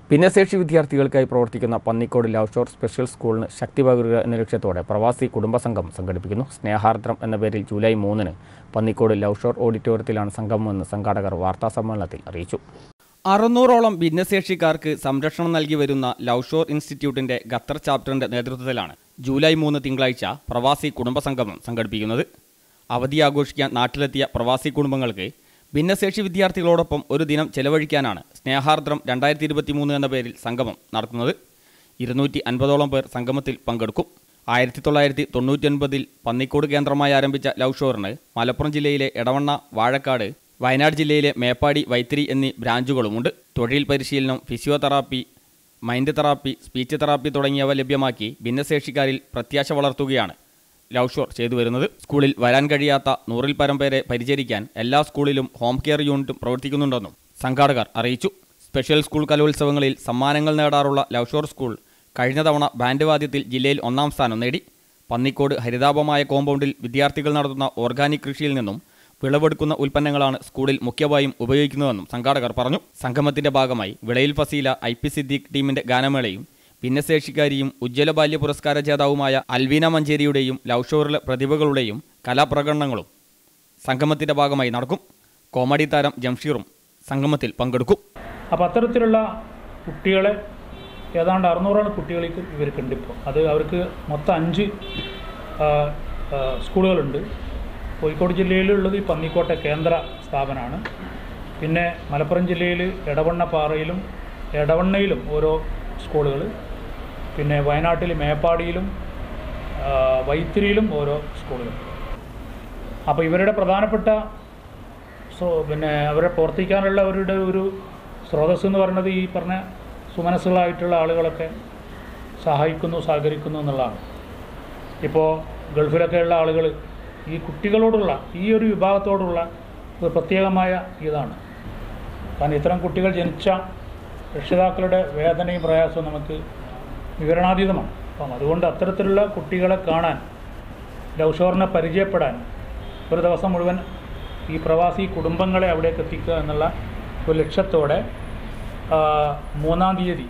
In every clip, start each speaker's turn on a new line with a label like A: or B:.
A: ഭിന്നശേഷി വിദ്യാർത്ഥികൾക്കായി പ്രവർത്തിക്കുന്ന പന്നിക്കോട് ലവ് ഷോർ സ്പെഷ്യൽ സ്കൂളിന് ശക്തി പകരുക എന്ന ലക്ഷ്യത്തോടെ പ്രവാസി കുടുംബസംഘം സംഘടിപ്പിക്കുന്നു സ്നേഹാർദ്രം എന്ന പേരിൽ ജൂലൈ മൂന്നിന് പന്നിക്കോട് ലവ് ഷോർ ഓഡിറ്റോറിയത്തിലാണ് സംഗമമെന്ന് സംഘാടകർ വാർത്താസമ്മേളനത്തിൽ അറിയിച്ചു അറുന്നൂറോളം ഭിന്നശേഷിക്കാർക്ക് സംരക്ഷണം നൽകി വരുന്ന ലവ് ഷോർ ഇൻസ്റ്റിറ്റ്യൂട്ടിന്റെ ഖത്തർ ചാപ്റ്ററിന്റെ നേതൃത്വത്തിലാണ് ജൂലൈ മൂന്ന് തിങ്കളാഴ്ച പ്രവാസി കുടുംബസംഗമം സംഘടിപ്പിക്കുന്നത് അവധി ആഘോഷിക്കാൻ നാട്ടിലെത്തിയ പ്രവാസി കുടുംബങ്ങൾക്ക് ഭിന്നശേഷി വിദ്യാർത്ഥികളോടൊപ്പം ഒരു ദിനം ചെലവഴിക്കാനാണ് സ്നേഹാർദ്രം രണ്ടായിരത്തി ഇരുപത്തി മൂന്ന് എന്ന പേരിൽ സംഗമം നടത്തുന്നത് ഇരുന്നൂറ്റി അൻപതോളം പേർ സംഗമത്തിൽ പങ്കെടുക്കും ആയിരത്തി തൊള്ളായിരത്തി തൊണ്ണൂറ്റൊൻപതിൽ പന്നിക്കോട് കേന്ദ്രമായി ആരംഭിച്ച ലവ് ഷോറിന് മലപ്പുറം ജില്ലയിലെ എടവണ്ണ വാഴക്കാട് വയനാട് ജില്ലയിലെ മേപ്പാടി വൈത്തിരി എന്നീ ബ്രാഞ്ചുകളുമുണ്ട് തൊഴിൽ പരിശീലനം physiotherapy mind therapy speech therapy തുടങ്ങിയവ ലഭ്യമാക്കി ഭിന്നശേഷിക്കാരിൽ പ്രത്യാശ വളർത്തുകയാണ് ലവ് ഷോർ ചെയ്തു വരുന്നത് സ്കൂളിൽ വരാൻ കഴിയാത്ത നൂറിൽ പരം പേരെ പരിചരിക്കാൻ എല്ലാ സ്കൂളിലും ഹോം കെയർ യൂണിറ്റും പ്രവർത്തിക്കുന്നുണ്ടെന്നും സംഘാടകർ അറിയിച്ചു സ്പെഷ്യൽ സ്കൂൾ കലോത്സവങ്ങളിൽ സമ്മാനങ്ങൾ നേടാറുള്ള ലവ് ഷോർ സ്കൂൾ കഴിഞ്ഞ തവണ ബാൻഡ് വാദ്യത്തിൽ ജില്ലയിൽ ഒന്നാം സ്ഥാനം നേടി പന്നിക്കോട് ഹരിതാപമായ കോമ്പൗണ്ടിൽ വിദ്യാർത്ഥികൾ നടത്തുന്ന ഓർഗാനിക് കൃഷിയിൽ നിന്നും വിളവെടുക്കുന്ന ഉൽപ്പന്നങ്ങളാണ് സ്കൂളിൽ മുഖ്യമായും ഉപയോഗിക്കുന്നതെന്നും സംഘാടകർ പറഞ്ഞു സംഗമത്തിന്റെ ഭാഗമായി വിളയിൽ ഫസീല ഐ പി സിദ്ദീഖ് ടീമിന്റെ ഗാനമേളയും ഭിന്നശേഷിക്കാരിയും ഉജ്ജ്വല ബാല്യ പുരസ്കാര ജേതാവുമായ അൽവീന മഞ്ചേരിയുടെയും ലവ് ഷോറിലെ പ്രതിഭകളുടെയും കലാപ്രകടനങ്ങളും സംഗമത്തിന്റെ ഭാഗമായി നടക്കും കോമഡി താരം ജംഷീറും സംഗമത്തിൽ പങ്കെടുക്കും
B: അപ്പോൾ അത്തരത്തിലുള്ള കുട്ടികളെ ഏതാണ്ട് അറുന്നൂറോളം കുട്ടികൾക്ക് ഇവർക്കുണ്ട് ഇപ്പോൾ അത് അവർക്ക് മൊത്തം അഞ്ച് ആ, ആ, സ്കൂളുകളുണ്ട് കോഴിക്കോട് ജില്ലയിലുള്ളത് ഈ പന്നിക്കോട്ടെ കേന്ദ്ര സ്ഥാപനമാണ് പിന്നെ മലപ്പുറം ജില്ലയിൽ എടവണ്ണപ്പാറയിലും എടവണ്ണയിലും ഓരോ സ്കൂളുകൾ പിന്നെ വയനാട്ടിൽ മേപ്പാടിയിലും ആ, വൈത്തിരിയിലും ഓരോ സ്കൂളുകൾ അപ്പോൾ ഇവരുടെ പ്രധാനപ്പെട്ട സോ പിന്നെ അവരെ പ്രവർത്തിക്കാനുള്ള അവരുടെ ഒരു സ്രോതസ്സ് എന്ന് പറയുന്നത് ഈ പറഞ്ഞ സുമനസ്സുകളായിട്ടുള്ള ആളുകളൊക്കെ സഹായിക്കുന്നു സഹകരിക്കുന്നു എന്നുള്ളതാണ് ഇപ്പോൾ ഗൾഫിലൊക്കെ ഉള്ള ആളുകൾ ഈ കുട്ടികളോടുള്ള ഈ ഒരു വിഭാഗത്തോടുള്ള ഒരു പ്രത്യേകമായ ഇതാണ് കാരണം ഇത്തരം കുട്ടികൾ ജനിച്ച രക്ഷിതാക്കളുടെ വേദനയും പ്രയാസവും നമുക്ക് വിവരണാതീതമാണ് അപ്പം അതുകൊണ്ട് അത്തരത്തിലുള്ള കുട്ടികളെ കാണാൻ ലൗഷോറിനെ പരിചയപ്പെടാൻ ഒരു ദിവസം മുഴുവൻ ഈ പ്രവാസി കുടുംബങ്ങളെ അവിടേക്ക് എത്തിക്കുക എന്നുള്ള ഒരു ലക്ഷ്യത്തോടെ ആ, മൂന്നാം തീയതി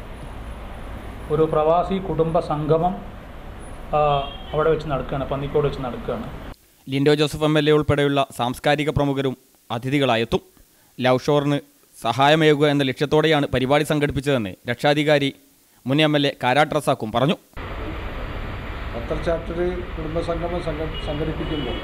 B: ഒരു പ്രവാസി കുടുംബ സംഗമം ആ, അവിടെ വെച്ച് നടക്കുകയാണ് പന്നിക്കോട് വെച്ച് നടക്കുകയാണ്
A: Lindo Joseph M L A ഉൾപ്പെടെയുള്ള സാംസ്കാരിക പ്രമുഖരും അതിഥികളായെത്തും ലവ് ഷോറിന് സഹായമേകുക എന്ന ലക്ഷ്യത്തോടെയാണ് പരിപാടി സംഘടിപ്പിച്ചതെന്ന് രക്ഷാധികാരി മുൻ എം എൽ എ കാരാട്ട് റസാക്കും പറഞ്ഞു
C: ഖത്തർ ചാപ്റ്റർ കുടുംബസംഗമം സംഘ സംഘടിപ്പിക്കുമ്പോൾ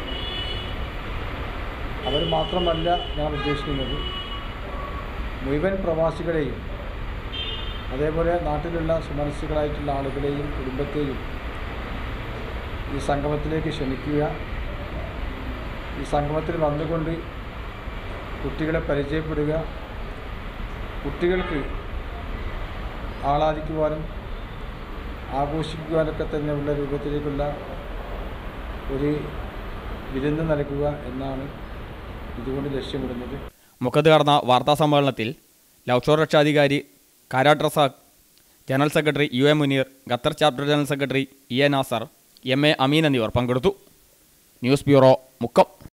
C: അവർ മാത്രമല്ല ഞാൻ ഉദ്ദേശിക്കുന്നത് മുഴുവൻ പ്രവാസികളെയും അതേപോലെ നാട്ടിലുള്ള സുമനസ്സുകളായിട്ടുള്ള ആളുകളെയും കുടുംബത്തെയും ഈ സംഗമത്തിലേക്ക് ക്ഷണിക്കുക ഈ സംഗമത്തിൽ വന്നുകൊണ്ട് കുട്ടികളെ പരിചയപ്പെടുക കുട്ടികൾക്ക് ആഹ്ലാദിക്കുവാനും ആഘോഷിക്കുവാനൊക്കെ തന്നെ ഉള്ള രൂപത്തിലേക്കുള്ള ഒരു വിരുന്ന് നൽകുക എന്നാണ് ഇതുകൊണ്ട് ലക്ഷ്യമിടുന്നത്
A: മുഖത്ത് നടന്ന വാർത്താ സമ്മേളനത്തിൽ ലവ് ഷോർ രക്ഷാധികാരി Karat Razak general secretary U A Muneer Qatar chapter general secretary E A Nasar M A Ameen എന്നിവർ പങ്കെടുത്തു ന്യൂസ് ബ്യൂറോ മുക്കം